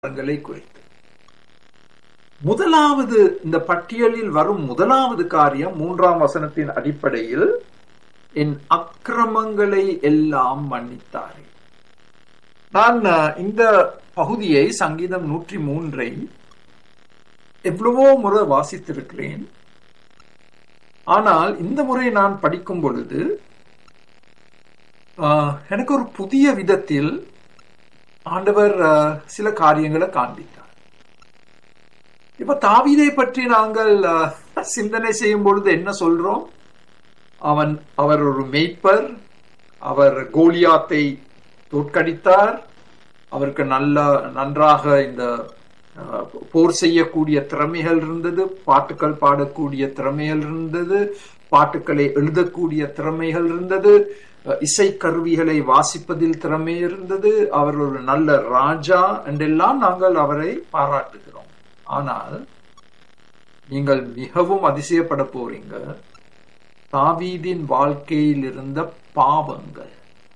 காரியங்களை குறித்து முதலாவது இந்த பட்டியலில் வரும் முதலாவது காரியம் மூன்றாம் வசனத்தின் அடிப்படையில் என் அக்கிரமங்களை எல்லாம் மன்னித்தாரே நான் அஹ், இந்த பகுதியை சங்கீதம் நூற்றி மூன்றை எவ்வளவோ முறை வாசித்திருக்கிறேன் ஆனால் இந்த முறை நான் படிக்கும் பொழுது ஆஹ், எனக்கு ஒரு புதிய விதத்தில் ஆண்டவர் ஆஹ், சில காரியங்களை காண்பித்தார் இப்ப தாவீதை பற்றி நாங்கள் ஆஹ், சிந்தனை செய்யும் பொழுது என்ன சொல்றோம் அவன் அவர் ஒரு மேய்ப்பர் அவர் கோலியாத்தை தோற்கடித்தார் அவருக்கு நல்ல நன்றாக இந்த அஹ், போர் செய்யக்கூடிய திறமைகள் இருந்தது பாட்டுக்கள் பாடக்கூடிய திறமைகள் இருந்தது பாட்டுக்களை எழுதக்கூடிய திறமைகள் இருந்தது அஹ், இசைக்கருவிகளை வாசிப்பதில் திறமை இருந்தது அவர் ஒரு நல்ல ராஜா என்றெல்லாம் நாங்கள் அவரை பாராட்டுகிறோம் ஆனால் நீங்கள் மிகவும் அதிசயப்பட போறீங்க தாவீதின் வாழ்க்கையில் இருந்த பாவங்கள்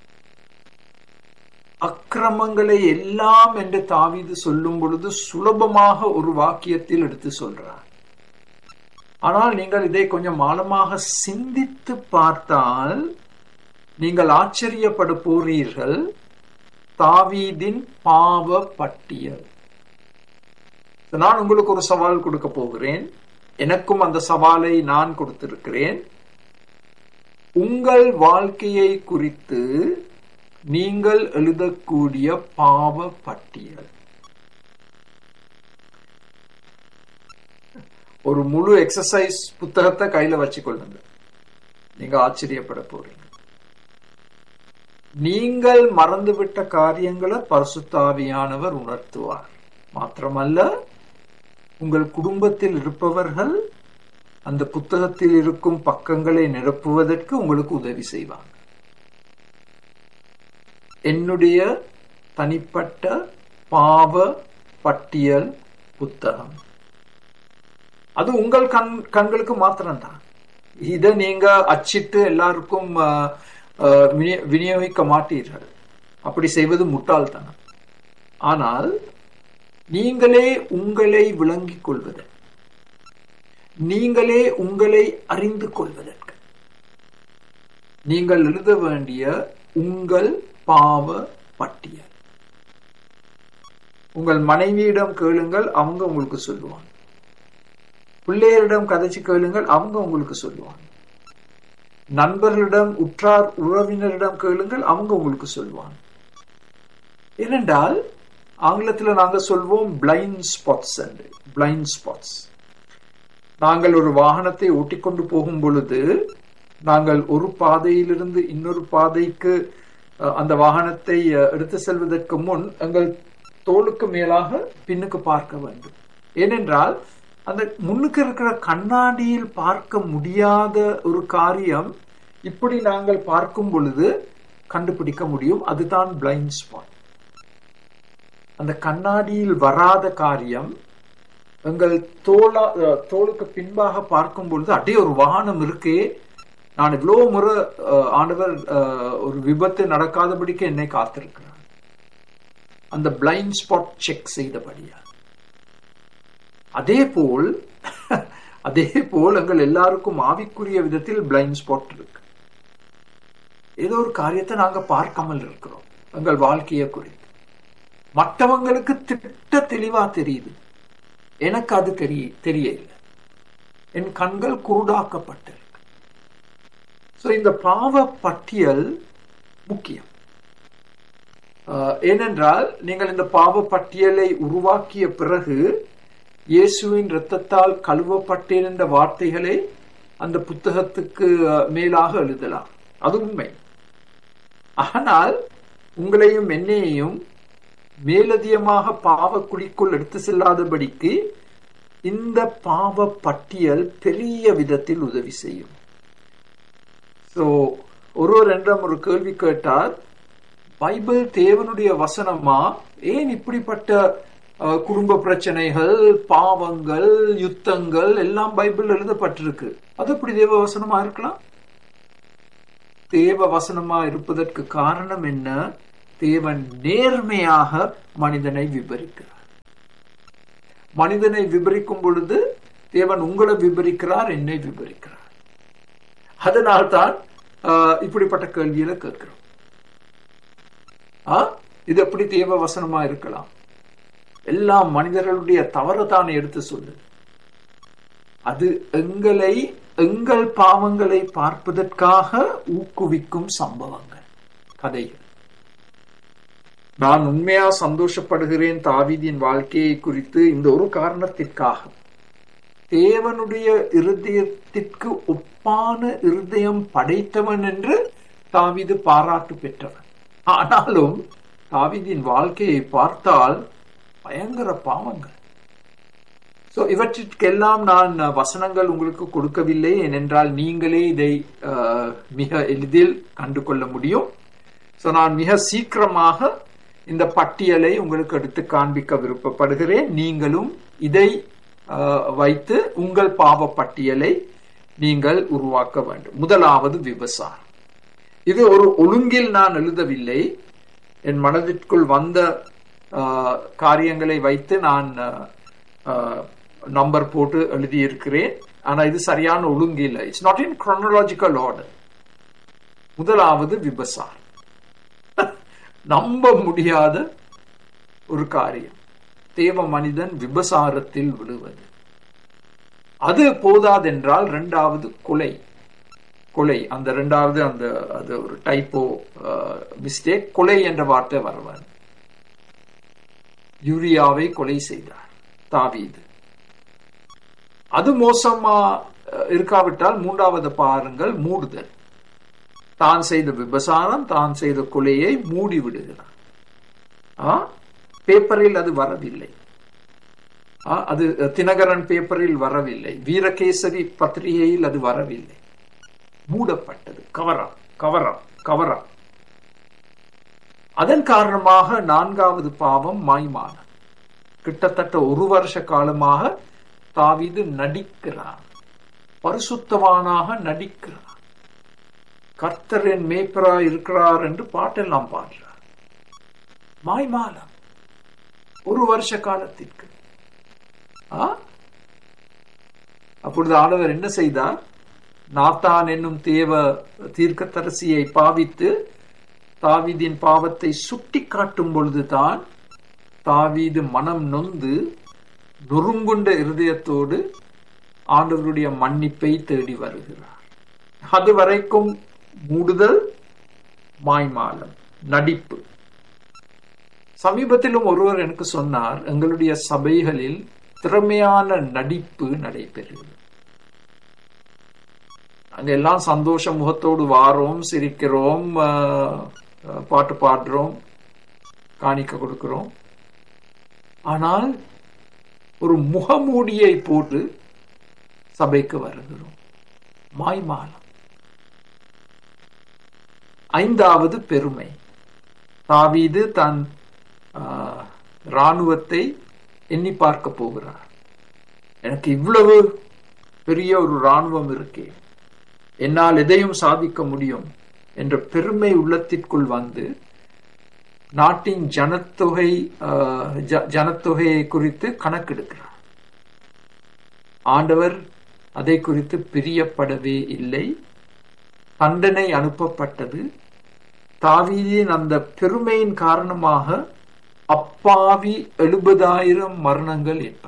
அக்கிரமங்களை எல்லாம் என்று தாவீது சொல்லும் பொழுது சுலபமாக ஒரு வாக்கியத்தில் எடுத்து சொல்றார் ஆனால் நீங்கள் இதை கொஞ்சம் ஆழமாக சிந்தித்து பார்த்தால் நீங்கள் ஆச்சரியப்பட போறீர்கள் தாவீதின் பாவ பட்டியல் நான் உங்களுக்கு ஒரு சவால் கொடுக்க போகிறேன் எனக்கும் அந்த சவாலை நான் கொடுத்திருக்கிறேன் உங்கள் வாழ்க்கையை குறித்து நீங்கள் எழுதக்கூடிய பாவ பட்டியல் ஒரு முழு எக்ஸசைஸ் புத்தகத்தை கையில வச்சுக்கொள்ளுங்க நீங்க ஆச்சரியப்பட போறீங்க நீங்கள் மறந்துவிட்ட காரியங்களை பரிசுத்தாவியானவர் உணர்த்துவார் மாத்திரமல்ல உங்கள் குடும்பத்தில் இருப்பவர்கள் அந்த புத்தகத்தில் இருக்கும் பக்கங்களை நிரப்புவதற்கு உங்களுக்கு உதவி செய்வாங்க என்னுடைய தனிப்பட்ட பாவ பட்டியல் புத்தகம் அது உங்கள் கண் கண்களுக்கு மாத்திரம்தான் இதை நீங்க அச்சிட்டு எல்லாருக்கும் அஹ், அஹ், விநியோ- விநியோகிக்க மாட்டீர்கள் அப்படி செய்வது முட்டாள்தனம் ஆனால் நீங்களே உங்களை விளங்கிக் கொள்வது நீங்களே உங்களை அறிந்து கொள்வதற்கு நீங்கள் எழுத வேண்டிய உங்கள் பாவ பட்டியல் உங்கள் மனைவியிடம் கேளுங்கள் அவங்க உங்களுக்கு சொல்லுவாங்க பிள்ளையரிடம் கதைச்சு கேளுங்கள் அவங்க உங்களுக்கு சொல்லுவாங்க நண்பர்களிடம் உற்றார் உறவினரிடம் கேளுங்கள் அவங்க உங்களுக்கு சொல்லுவாங்க ஏனென்றால் ஆங்கிலத்துல நாங்க சொல்வோம் பிளைண்ட் ஸ்பாட்ஸ் என்று பிளைண்ட் ஸ்பாட்ஸ் நாங்கள் ஒரு வாகனத்தை ஓட்டிக்கொண்டு போகும் பொழுது நாங்கள் ஒரு பாதையிலிருந்து இன்னொரு பாதைக்கு அஹ், அந்த வாகனத்தை அஹ், எடுத்து செல்வதற்கு முன் எங்கள் தோளுக்கு மேலாக பின்னுக்கு பார்க்க வேண்டும் ஏனென்றால் அந்த முன்னுக்கு இருக்கிற கண்ணாடியில் பார்க்க முடியாத ஒரு காரியம் இப்படி நாங்கள் பார்க்கும் பொழுது கண்டுபிடிக்க முடியும் அதுதான் பிளைண்ட் ஸ்பாட் அந்த கண்ணாடியில் வராத காரியம் எங்கள் தோளா அஹ், தோளுக்கு பின்பாக பார்க்கும் பொழுது அப்படியே ஒரு வாகனம் இருக்கே நான் இவ்வளவு முறை அஹ், ஆண்டவர் அஹ், ஒரு விபத்து நடக்காதபடிக்கு என்னை காத்திருக்கிறார் அந்த பிளைண்ட் ஸ்பாட் செக் செய்தபடியா அதே போல் அதே போல் எங்கள் எல்லாருக்கும் ஆவிக்குரிய விதத்தில் பிளைண்ட் ஸ்பாட் இருக்கு ஏதோ ஒரு காரியத்தை நாங்க பார்க்காமல் இருக்கிறோம் எங்கள் வாழ்க்கையை குறித்து மற்றவங்களுக்கு திட்ட தெளிவா தெரியுது எனக்கு அது தெரிய தெரியல என் கண்கள் குருடாக்கப்பட்டிருக்கு சோ இந்த பாவ பட்டியல் முக்கியம் ஆஹ், ஏனென்றால் நீங்கள் இந்த பாவ பட்டியலை உருவாக்கிய பிறகு இயேசுவின் இரத்தத்தால் கழுவப்பட்டிருந்த வார்த்தைகளை அந்த புத்தகத்துக்கு ஆஹ், மேலாக எழுதலாம் அது உண்மை ஆனால் உங்களையும் என்னையையும் மேலதிகமாக பாவ குழிக்குள் எடுத்து செல்லாதபடிக்கு இந்த பாவ பட்டியல் பெரிய விதத்தில் உதவி செய்யும் சோ ஒருவர் என்றும் ஒரு கேள்வி கேட்டார் பைபிள் தேவனுடைய வசனமா ஏன் இப்படிப்பட்ட அஹ், குடும்ப பிரச்சனைகள் பாவங்கள் யுத்தங்கள் எல்லாம் பைபிள் எழுதப்பட்டிருக்கு அது எப்படி தேவ வசனமா இருக்கலாம் தேவ வசனமா இருப்பதற்கு காரணம் என்ன தேவன் நேர்மையாக மனிதனை விவரிக்கிறார் மனிதனை விபரிக்கும் பொழுது தேவன் உங்களை விபரிக்கிறார் என்னை விபரிக்கிறார் அதனால்தான் ஆஹ், இப்படிப்பட்ட கேள்வியில கேட்கிறோம் ஆ இது எப்படி தேவ வசனமா இருக்கலாம் எல்லாம் மனிதர்களுடைய தவறு தான் எடுத்து சொல்லுது அது எங்களை எங்கள் பாவங்களை பார்ப்பதற்காக ஊக்குவிக்கும் சம்பவங்கள் கதைகள் நான் உண்மையா சந்தோஷப்படுகிறேன் தாவீதின் வாழ்க்கையை குறித்து இந்த ஒரு காரணத்திற்காக தேவனுடைய இருதயத்திற்கு ஒப்பான இருதயம் படைத்தவன் என்று தாவீது பாராட்டு பெற்றவன் ஆனாலும் தாவீதின் வாழ்க்கையை பார்த்தால் பயங்கர பாவங்கள் சோ இவற்றிற்கெல்லாம் நான் வசனங்கள் உங்களுக்கு கொடுக்கவில்லை ஏனென்றால் நீங்களே இதை அஹ், மிக எளிதில் கண்டு கொள்ள முடியும் சோ நான் மிக சீக்கிரமாக இந்த பட்டியலை உங்களுக்கு எடுத்து காண்பிக்க விருப்பப்படுகிறேன் நீங்களும் இதை அஹ், வைத்து உங்கள் பாவ பட்டியலை நீங்கள் உருவாக்க வேண்டும் முதலாவது விபசாரம் இது ஒரு ஒழுங்கில் நான் எழுதவில்லை என் மனதிற்குள் வந்த அஹ், காரியங்களை வைத்து நான் நம்பர் போட்டு எழுதியிருக்கிறேன் ஆனா இது சரியான ஒழுங்கு இல்லை it's not in chronological order முதலாவது விபசாரம் நம்ப முடியாத ஒரு காரியம் தேவ மனிதன் விபசாரத்தில் விழுவது அது போதாதென்றால் இரண்டாவது கொலை கொலை அந்த இரண்டாவது அந்த அது ஒரு டைப்போ மிஸ்டேக் கொலை என்ற வார்த்தை வருவார் யூரியாவை கொலை செய்தார் தாவீது அது மோசமா அஹ், இருக்காவிட்டால் மூன்றாவது பாருங்கள் மூடுதல் தான் செய்த விபசாரம் தான் செய்த கொலையை மூடி விடுகிறார் ஆ? பேப்பரில் அது வரவில்லை ஆ, அது தினகரன் பேப்பரில் வரவில்லை வீரகேசரி பத்திரிகையில் அது வரவில்லை மூடப்பட்டது கவரா கவரா கவரா அதன் காரணமாக நான்காவது பாவம் மாய்மானம் கிட்டத்தட்ட ஒரு வருஷ காலமாக தாவீது நடிக்கிறார் பரிசுத்தவானாக நடிக்கிறார் கர்த்தரின் மேய்ப்பரா இருக்கிறார் என்று பாட்டெல்லாம் பாடுறார் மாய்மாலம் ஒரு வருஷ காலத்திற்கு ஆ? அப்பொழுது ஆண்டவர் என்ன செய்தார் நாத்தான் என்னும் தேவ தீர்க்கதரிசியை பாவித்து தாவீதின் பாவத்தை சுட்டி காட்டும் பொழுதுதான் தாவீது மனம் நொந்து நொறுங்குண்ட இருதயத்தோடு ஆண்டவருடைய மன்னிப்பை தேடி வருகிறார் அது வரைக்கும் மூடுதல் மாய்மாலம் நடிப்பு சமீபத்திலும் ஒருவர் எனக்கு சொன்னார் எங்களுடைய சபைகளில் திறமையான நடிப்பு நடைபெறுகிறது அங்க எல்லாம் சந்தோஷ முகத்தோடு வாரோம் சிரிக்கிறோம் ஆஹ், ஆஹ், பாட்டு பாடுறோம் காணிக்க கொடுக்கிறோம் ஆனால் ஒரு முகமூடியை போட்டு சபைக்கு வருகிறோம் மாய்மாலம் ஐந்தாவது பெருமை தாவீது தன் ஆஹ், இராணுவத்தை எண்ணி பார்க்க போகிறார் எனக்கு இவ்வளவு பெரிய ஒரு இராணுவம் இருக்கே என்னால் எதையும் சாதிக்க முடியும் என்ற பெருமை உள்ளத்திற்குள் வந்து நாட்டின் ஜனத்தொகை ஆஹ், ஜ- ஜனத்தொகையை குறித்து கணக்கெடுக்கிறார் ஆண்டவர் அதை குறித்து பிரியப்படவே இல்லை தண்டனை அனுப்பப்பட்டது தாவீதின் அந்த பெருமையின் காரணமாக அப்பாவி எழுபதாயிரம் மரணங்கள் ஏற்பட்டது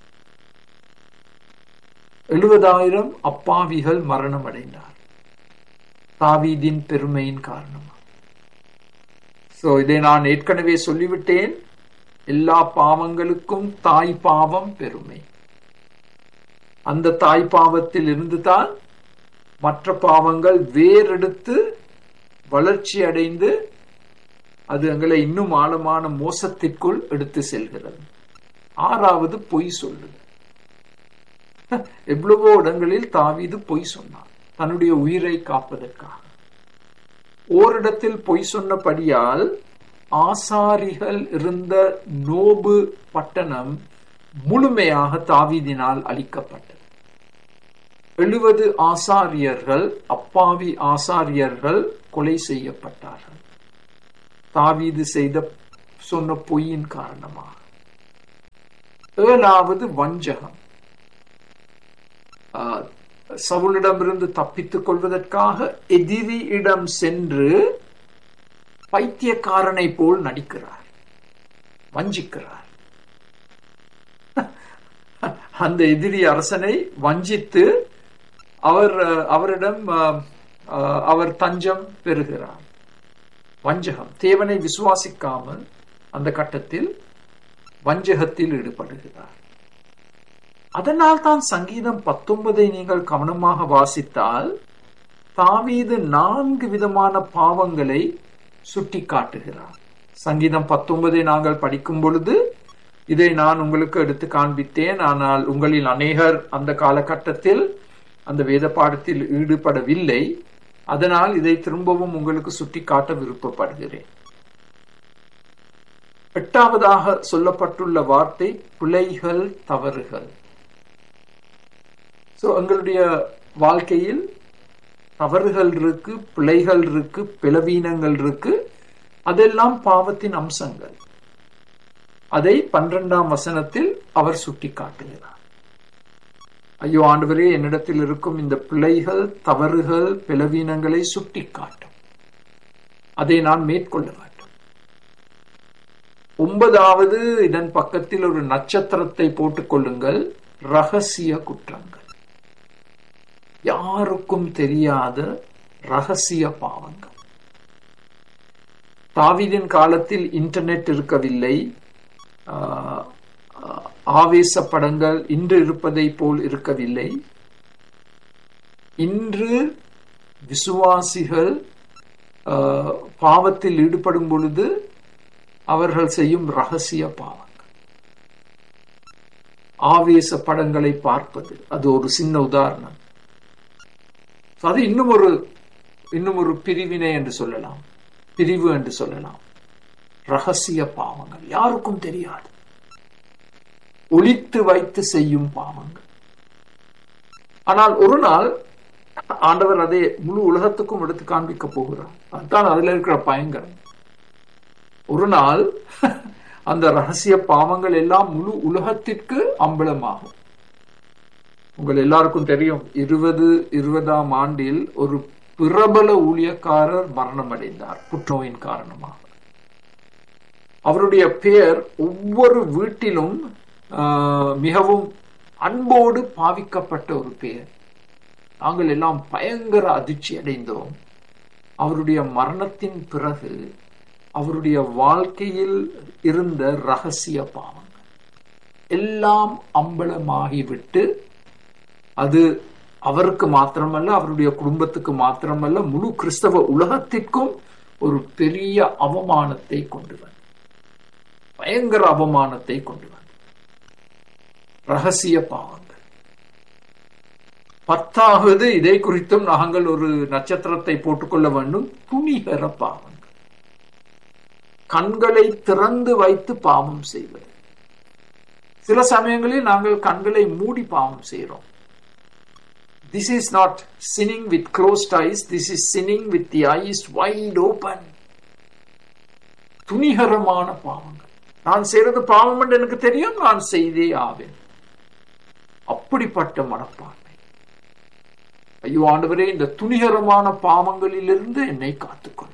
எழுபதாயிரம் அப்பாவிகள் மரணம் அடைந்தார் தாவீதின் பெருமையின் காரணமாக சோ இதை நான் ஏற்கனவே சொல்லிவிட்டேன் எல்லா பாவங்களுக்கும் தாய் பாவம் பெருமை அந்த தாய் பாவத்தில் இருந்துதான் மற்ற பாவங்கள் வேறெடுத்து வளர்ச்சி அடைந்து அது எங்களை இன்னும் ஆழமான மோசத்திற்குள் எடுத்து செல்கிறது ஆறாவது பொய் சொல்லுது எவ்வளவோ இடங்களில் தாவீது பொய் சொன்னார் தன்னுடைய உயிரை காப்பதற்காக ஓரிடத்தில் பொய் சொன்னபடியால் ஆசாரிகள் இருந்த நோபு பட்டணம் முழுமையாக தாவீதினால் அழிக்கப்பட்டது எழுபது ஆசாரியர்கள் அப்பாவி ஆசாரியர்கள் கொலை செய்யப்பட்டார்கள் தாவீது செய்த சொன்ன பொய்யின் காரணமாக ஏழாவது வஞ்சகம் ஆஹ், சவுலிடமிருந்து தப்பித்துக் கொள்வதற்காக எதிரியிடம் சென்று பைத்தியக்காரனை போல் நடிக்கிறார் வஞ்சிக்கிறார் அந்த எதிரி அரசனை வஞ்சித்து அவர் அஹ், அவரிடம் அஹ், அஹ், அவர் தஞ்சம் பெறுகிறார் வஞ்சகம் தேவனை விசுவாசிக்காமல் அந்த கட்டத்தில் வஞ்சகத்தில் ஈடுபடுகிறார் அதனால் தான் சங்கீதம் பத்தொன்பதை நீங்கள் கவனமாக வாசித்தால் தாவீது நான்கு விதமான பாவங்களை சுட்டி காட்டுகிறார் சங்கீதம் பத்தொன்பதை நாங்கள் படிக்கும் பொழுது இதை நான் உங்களுக்கு எடுத்து காண்பித்தேன் ஆனால் உங்களில் அநேகர் அந்த காலகட்டத்தில் அந்த வேத பாடத்தில் ஈடுபடவில்லை அதனால் இதை திரும்பவும் உங்களுக்கு சுட்டி காட்ட விருப்பப்படுகிறேன் எட்டாவதாக சொல்லப்பட்டுள்ள வார்த்தை பிழைகள் தவறுகள் சோ எங்களுடைய வாழ்க்கையில் தவறுகள் இருக்கு பிழைகள் இருக்கு பிளவீனங்கள் இருக்கு அதெல்லாம் பாவத்தின் அம்சங்கள் அதை பன்னிரெண்டாம் வசனத்தில் அவர் சுட்டி காட்டுகிறார் ஐயோ ஆண்டவரே என்னிடத்தில் இருக்கும் இந்த பிழைகள் தவறுகள் பிளவீனங்களை சுட்டி காட்டும் அதை நான் மேற்கொள்ள வேண்டும் ஒன்பதாவது இதன் பக்கத்தில் ஒரு நட்சத்திரத்தை போட்டுக் கொள்ளுங்கள் ரகசிய குற்றங்கள் யாருக்கும் தெரியாத ரகசிய பாவங்கள் தாவீதின் காலத்தில் இன்டர்நெட் இருக்கவில்லை ஆஹ், ஆஹ், ஆவேச படங்கள் இன்று இருப்பதை போல் இருக்கவில்லை இன்று விசுவாசிகள் ஆஹ், பாவத்தில் ஈடுபடும் பொழுது அவர்கள் செய்யும் ரகசிய பாவங்கள் ஆவேச படங்களை பார்ப்பது அது ஒரு சின்ன உதாரணம் அது இன்னும் ஒரு இன்னும் ஒரு பிரிவினை என்று சொல்லலாம் பிரிவு என்று சொல்லலாம் ரகசிய பாவங்கள் யாருக்கும் தெரியாது ஒளித்து வைத்து செய்யும் பாவங்கள் ஆனால் ஒரு நாள் ஆண்டவர் அதை முழு உலகத்துக்கும் எடுத்து காண்பிக்க போகிறார் அதுதான் அதுல இருக்கிற பயங்கரம் ஒரு நாள் அந்த ரகசிய பாவங்கள் எல்லாம் முழு உலகத்திற்கு அம்பலமாகும் உங்கள் எல்லாருக்கும் தெரியும் இருபது இருபதாம் ஆண்டில் ஒரு பிரபல ஊழியக்காரர் மரணம் அடைந்தார் புற்றுநோயின் காரணமாக அவருடைய பெயர் ஒவ்வொரு வீட்டிலும் ஆஹ், மிகவும் அன்போடு பாவிக்கப்பட்ட ஒரு பெயர் நாங்கள் எல்லாம் பயங்கர அதிர்ச்சி அடைந்தோம் அவருடைய மரணத்தின் பிறகு அவருடைய வாழ்க்கையில் இருந்த ரகசிய பாவங்கள் எல்லாம் அம்பலமாகிவிட்டு அது அவருக்கு மாத்திரமல்ல அவருடைய குடும்பத்துக்கு மாத்திரமல்ல முழு கிறிஸ்தவ உலகத்திற்கும் ஒரு பெரிய அவமானத்தை கொண்டு வந்தது பயங்கர அவமானத்தை கொண்டு வந்தது ரகசிய பாவங்கள் பத்தாவது இதை குறித்தும் நாங்கள் ஒரு நட்சத்திரத்தை போட்டுக்கொள்ள வேண்டும் துணிகர பாவங்கள் கண்களை திறந்து வைத்து பாவம் செய்வது சில சமயங்களில் நாங்கள் கண்களை மூடி பாவம் செய்கிறோம் This is not sinning with closed eyes. This is sinning with the eyes wide open. துணிகரமான பாவங்கள் நான் செய்யறது பாவம் என்று எனக்கு தெரியும் நான் செய்தே ஆவேன் அப்படிப்பட்ட மனப்பான்மை ஐயோ ஆண்டவரே இந்த துணிகரமான பாவங்களிலிருந்து என்னை காத்துக்கொள்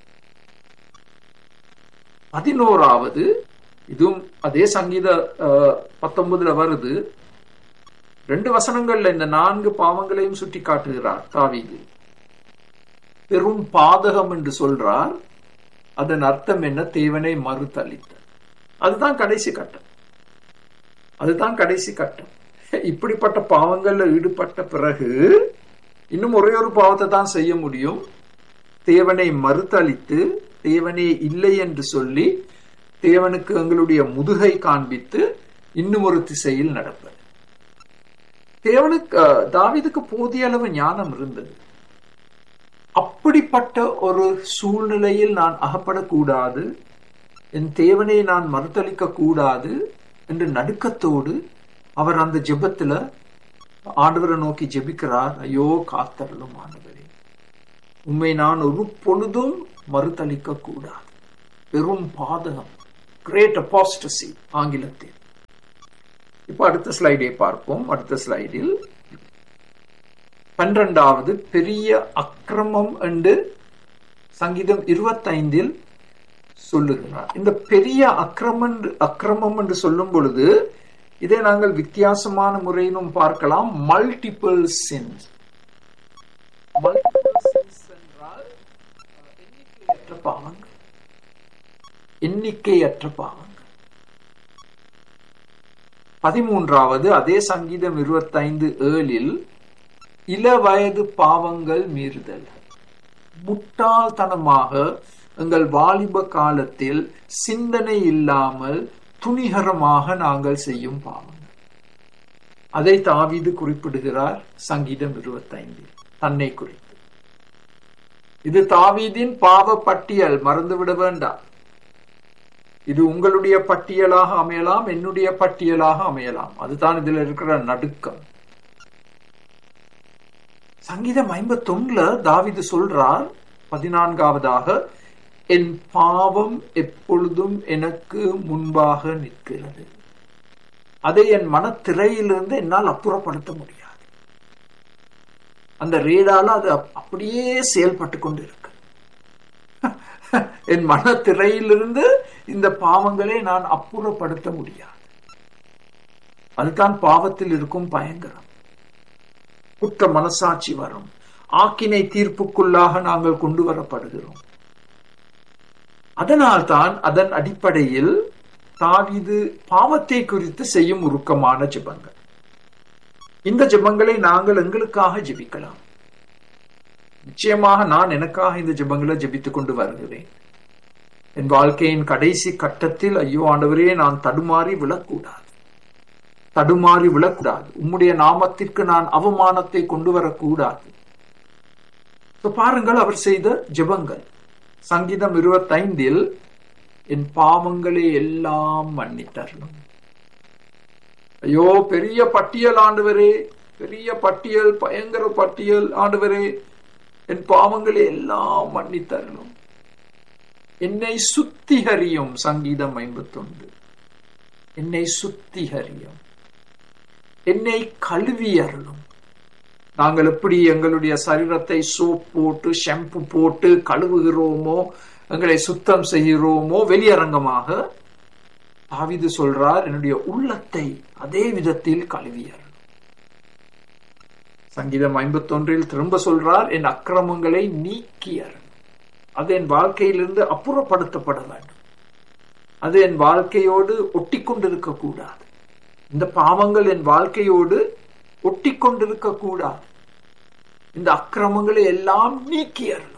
பதினோராவது இதுவும் அதே சங்கீத அஹ், பத்தொன்பதுல வருது ரெண்டு வசனங்கள்ல இந்த நான்கு பாவங்களையும் சுட்டி காட்டுகிறார் தாவீது பெரும் பாதகம் என்று சொல்றார் அதன் அர்த்தம் என்ன தேவனை மறுதளித்த அதுதான் கடைசி கட்டம் அதுதான் கடைசி கட்டம் இப்படிப்பட்ட பாவங்கள்ல ஈடுபட்ட பிறகு இன்னும் ஒரே ஒரு பாவத்தை தான் செய்ய முடியும் தேவனை மறுதளித்து தேவனே இல்லை என்று சொல்லி தேவனுக்கு எங்களுடைய முதுகை காண்பித்து இன்னும் ஒரு திசையில் நடப்பது தேவனுக்கு அஹ், தாவீதுக்கு போதிய அளவு ஞானம் இருந்தது அப்படிப்பட்ட ஒரு சூழ்நிலையில் நான் அகப்படக்கூடாது என் தேவனை நான் மறுதளிக்க கூடாது என்று நடுக்கத்தோடு அவர் அந்த ஜெபத்துல ஆண்டவரை நோக்கி ஜெபிக்கிறார் ஐயோ காத்தருளும் ஆண்டவரே உண்மை நான் ஒரு பொழுதும் மறுதளிக்க கூடாது பெரும் பாதகம் கிரேட் அபாஸ்டசி ஆங்கிலத்தில் இப்போ அடுத்த ஸ்லைடை பார்ப்போம் அடுத்த ஸ்லைடில் பன்னிரண்டாவது பெரிய அக்கிரமம் என்று சங்கீதம் இருபத்தைந்தில் சொல்லுகிறார் இந்த பெரிய அக்கிரமம் அக்கிரமம் என்று சொல்லும் பொழுது இதை நாங்கள் வித்தியாசமான முறையிலும் பார்க்கலாம் மல்டிபிள் சின்ஸ் என்றால் எண்ணிக்கையற்ற பாவங்கள் எண்ணிக்கையற்ற பாவங்கள் பதிமூன்றாவது அதே சங்கீதம் இருபத்தைந்து ஏழில் இள வயது பாவங்கள் மீறுதல் முட்டாள்தனமாக எங்கள் வாலிப காலத்தில் சிந்தனை இல்லாமல் துணிகரமாக நாங்கள் செய்யும் பாவங்கள் அதை தாவிது குறிப்பிடுகிறார் சங்கீதம் இருபத்தைந்தில் தன்னை குறித்து இது தாவீதின் பாவ பட்டியல் மறந்துவிட வேண்டாம் இது உங்களுடைய பட்டியலாக அமையலாம் என்னுடைய பட்டியலாக அமையலாம் அதுதான் இதுல இருக்கிற நடுக்கம் சங்கீதம் ஐம்பத்தி ஒண்ணுல தாவிது சொல்றார் பதினான்காவதாக என் பாவம் எப்பொழுதும் எனக்கு முன்பாக நிற்கிறது அதை என் மனத்திரையிலிருந்து என்னால் அப்புறப்படுத்த முடியாது அந்த ரேடால அது அப்படியே செயல்பட்டு கொண்டு இருக்கு என் மனத்திரையிலிருந்து இந்த பாவங்களை நான் அப்புறப்படுத்த முடியாது அதுதான் பாவத்தில் இருக்கும் பயங்கரம் குற்ற மனசாட்சி வரும் ஆக்கினை தீர்ப்புக்குள்ளாக நாங்கள் கொண்டு வரப்படுகிறோம் அதனால் தான் அதன் அடிப்படையில் தாவிது பாவத்தை குறித்து செய்யும் உருக்கமான ஜெபங்கள் இந்த ஜெபங்களை நாங்கள் எங்களுக்காக ஜெபிக்கலாம் நிச்சயமாக நான் எனக்காக இந்த ஜெபங்களை ஜெபித்துக் கொண்டு வருகிறேன் என் வாழ்க்கையின் கடைசி கட்டத்தில் ஐயோ ஆண்டவரே நான் தடுமாறி விழக்கூடாது தடுமாறி விழக்கூடாது உம்முடைய நாமத்திற்கு நான் அவமானத்தை கொண்டு வரக்கூடாது பாருங்கள் அவர் செய்த ஜெபங்கள் சங்கீதம் இருபத்தைந்தில் என் பாவங்களை எல்லாம் மன்னித்தரணும் ஐயோ பெரிய பட்டியல் ஆண்டவரே பெரிய பட்டியல் பயங்கர பட்டியல் ஆண்டவரே என் பாவங்களை எல்லாம் மன்னித்தரணும் என்னை சுத்திகரியும் சங்கீதம் ஐம்பத்தொன்று என்னை சுத்திகரியும் என்னை கழுவி அருளும் நாங்கள் எப்படி எங்களுடைய சரீரத்தை சோப் போட்டு ஷாம்பு போட்டு கழுவுகிறோமோ எங்களை சுத்தம் செய்கிறோமோ வெளியரங்கமாக தாவிது சொல்றார் என்னுடைய உள்ளத்தை அதே விதத்தில் கழுவியர் சங்கீதம் ஐம்பத்தொன்றில் திரும்ப சொல்றார் என் அக்கிரமங்களை நீக்கியர் அது என் வாழ்க்கையிலிருந்து அப்புறப்படுத்தப்பட வேண்டும் அது என் வாழ்க்கையோடு ஒட்டி கொண்டிருக்க கூடாது இந்த பாவங்கள் என் வாழ்க்கையோடு ஒட்டி கொண்டிருக்க கூடாது இந்த அக்கிரமங்களை எல்லாம் நீக்கியறணும்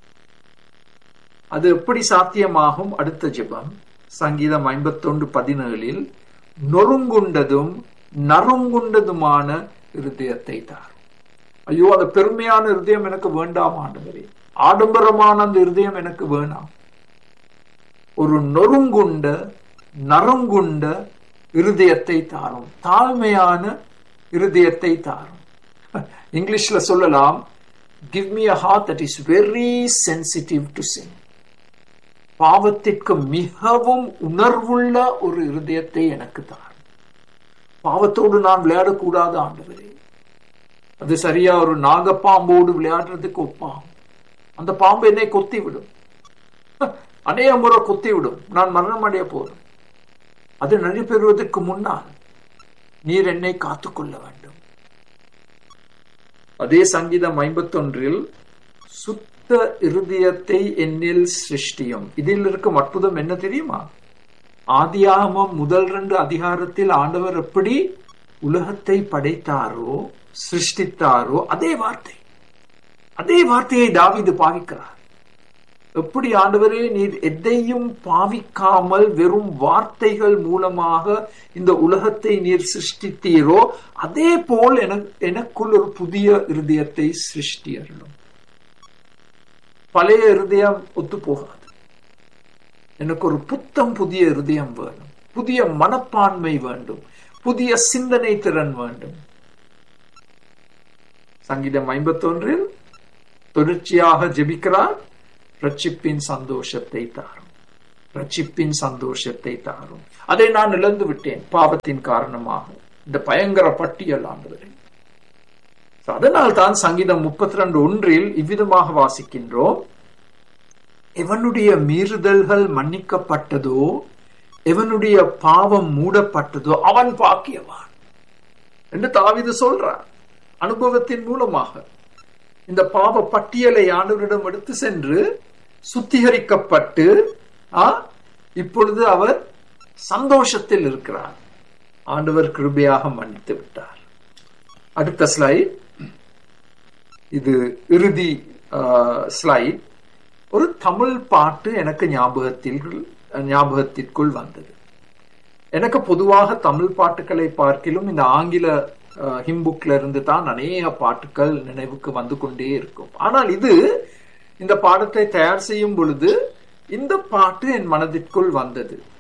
அது எப்படி சாத்தியமாகும் அடுத்த ஜெபம் சங்கீதம் ஐம்பத்தொன்று பதினேழில் நொறுங்குண்டதும் நறுங்குண்டதுமான இருதயத்தை தார் ஐயோ அந்த பெருமையான இருதயம் எனக்கு வேண்டாம் ஆண்டவரே ஆடம்பரமான அந்த இருதயம் எனக்கு வேணாம் ஒரு நொறுங்குண்ட நறுங்குண்ட இருதயத்தை தாரும் தாழ்மையான இருதயத்தை தாரும் இங்கிலீஷ்ல சொல்லலாம் give me a heart that is very sensitive to sin பாவத்திற்கு மிகவும் உணர்வுள்ள ஒரு இருதயத்தை எனக்கு தார் பாவத்தோடு நான் விளையாடக்கூடாது ஆண்டவரே அது சரியா ஒரு நாகப்பாம்போடு விளையாடுறதுக்கு ஒப்பாம் அந்த பாம்பு என்னை கொத்தி விடும் அநேக முறை கொத்தி விடும் நான் மரணம் அடைய போதும் அது நடைபெறுவதற்கு முன்னால் நீர் என்னை காத்துக்கொள்ள வேண்டும் அதே சங்கீதம் ஐம்பத்தொன்றில் சுத்த இருதயத்தை என்னில் சிருஷ்டியும் இதில் இருக்கும் அற்புதம் என்ன தெரியுமா ஆதியாகமம் முதல் ரெண்டு அதிகாரத்தில் ஆண்டவர் எப்படி உலகத்தை படைத்தாரோ சிருஷ்டித்தாரோ அதே வார்த்தை அதே வார்த்தையை தாவிது பாவிக்கிறார் எப்படி ஆண்டவரே நீர் எதையும் பாவிக்காமல் வெறும் வார்த்தைகள் மூலமாக இந்த உலகத்தை நீர் சிருஷ்டித்தீரோ அதே போல் எனக்குள் ஒரு புதிய இருதயத்தை சிருஷ்டியறணும் பழைய இருதயம் ஒத்து போகாது எனக்கு ஒரு புத்தம் புதிய இருதயம் வேணும் புதிய மனப்பான்மை வேண்டும் புதிய சிந்தனை திறன் வேண்டும் சங்கீதம் ஐம்பத்தொன்றில் தொடர்ச்சியாக ஜெபிக்கிறார் ரட்சிப்பின் சந்தோஷத்தை தாரும் ரட்சிப்பின் சந்தோஷத்தை தாரும் அதை நான் இழந்து விட்டேன் பாவத்தின் காரணமாக இந்த பயங்கர பட்டியல் ஆண்டவரே அதனால் தான் சங்கீதம் முப்பத்தி ரெண்டு ஒன்றில் இவ்விதமாக வாசிக்கின்றோம் எவனுடைய மீறுதல்கள் மன்னிக்கப்பட்டதோ எவனுடைய பாவம் மூடப்பட்டதோ அவன் பாக்கியவான் என்று தாவிது சொல்றார் அனுபவத்தின் மூலமாக இந்த பாவ பட்டியலை ஆண்டவரிடம் எடுத்து சென்று சுத்திகரிக்கப்பட்டு இப்பொழுது அவர் சந்தோஷத்தில் இருக்கிறார் ஆண்டவர் கிருபையாக மன்னித்து விட்டார் அடுத்த ஸ்லைட் இது இறுதி ஸ்லைட் ஒரு தமிழ் பாட்டு எனக்கு ஞாபகத்தில் ஞாபகத்திற்குள் வந்தது எனக்கு பொதுவாக தமிழ் பாட்டுகளை பார்க்கிலும் இந்த ஆங்கில ஹிம்புக்ல இருந்து தான் அநேக பாட்டுகள் நினைவுக்கு வந்து கொண்டே இருக்கும் ஆனால் இது இந்த பாடத்தை தயார் செய்யும் பொழுது இந்த பாட்டு என் மனதிற்குள் வந்தது